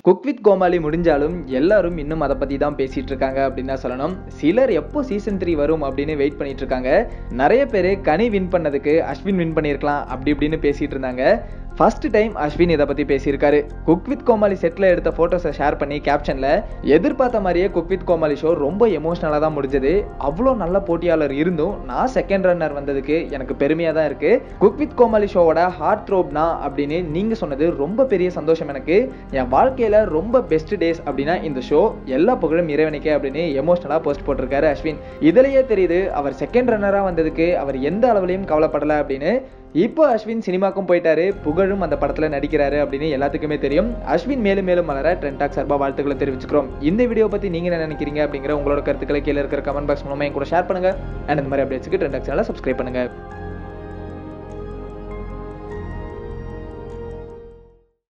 cook with கோமாளி முடிஞ்சாலும் எல்லாரும் இன்னும் அதை பற்றி தான் பேசிட்டு இருக்காங்க அப்படின்னு தான் சொல்லணும் சிலர் எப்போ சீசன் த்ரீ வரும் அப்படின்னு வெயிட் பண்ணிட்டு இருக்காங்க நிறைய பேர் கனி வின் பண்ணதுக்கு அஸ்வின் வின் பண்ணியிருக்கலாம் அப்படி இப்படின்னு பேசிட்டு இருந்தாங்க ஃபர்ஸ்ட் டைம் அஸ்வின் இதை பற்றி பேசியிருக்காரு குக் வித் கோமாளி செட்டில் எடுத்த ஃபோட்டோஸை ஷேர் பண்ணி கேப்ஷனில் எதிர்பார்த்த மாதிரியே குக் வித் கோமாளி ஷோ ரொம்ப எமோஷ்னலாக தான் முடிஞ்சது அவ்வளோ நல்ல போட்டியாளர் இருந்தும் நான் செகண்ட் ரன்னர் வந்ததுக்கு எனக்கு பெருமையாக தான் இருக்குது குக் வித் கோமாளி ஷோவோட ஹார்ட் த்ரோப்னா அப்படின்னு நீங்கள் சொன்னது ரொம்ப பெரிய சந்தோஷம் எனக்கு என் வாழ்க்கையில் ரொம்ப பெஸ்ட் டேஸ் அப்படின்னா இந்த ஷோ எல்லா புகழும் இறைவனுக்கே அப்படின்னு எமோஷ்னலாக போஸ்ட் போட்டிருக்காரு அஸ்வின் இதுலயே தெரியுது அவர் செகண்ட் ரன்னராக வந்ததுக்கு அவர் எந்த அளவுலையும் கவலைப்படலை அப்படின்னு இப்போ அஸ்வின் சினிமாக்கும் போயிட்டாரு புகழும் அந்த படத்துல நடிக்கிறாரு அப்படின்னு எல்லாத்துக்குமே தெரியும் அஸ்வின் மேலும் மேலும் மலர ட்ரெண்டாக் சார்பா வாழ்த்துக்களை தெரிவிச்சுக்கிறோம் இந்த வீடியோ பத்தி நீங்க என்ன நினைக்கிறீங்க அப்படிங்கிற உங்களோட கருத்துக்களை கீழே இருக்கிற கமெண்ட் பாக்ஸ் மூலமா என் கூட ஷேர் பண்ணுங்க அண்ட் இந்த மாதிரி அப்படி வச்சுக்கு ட்ரெண்டாக் சேனலை சப்ஸ்கிரைப் பண்ணுங்க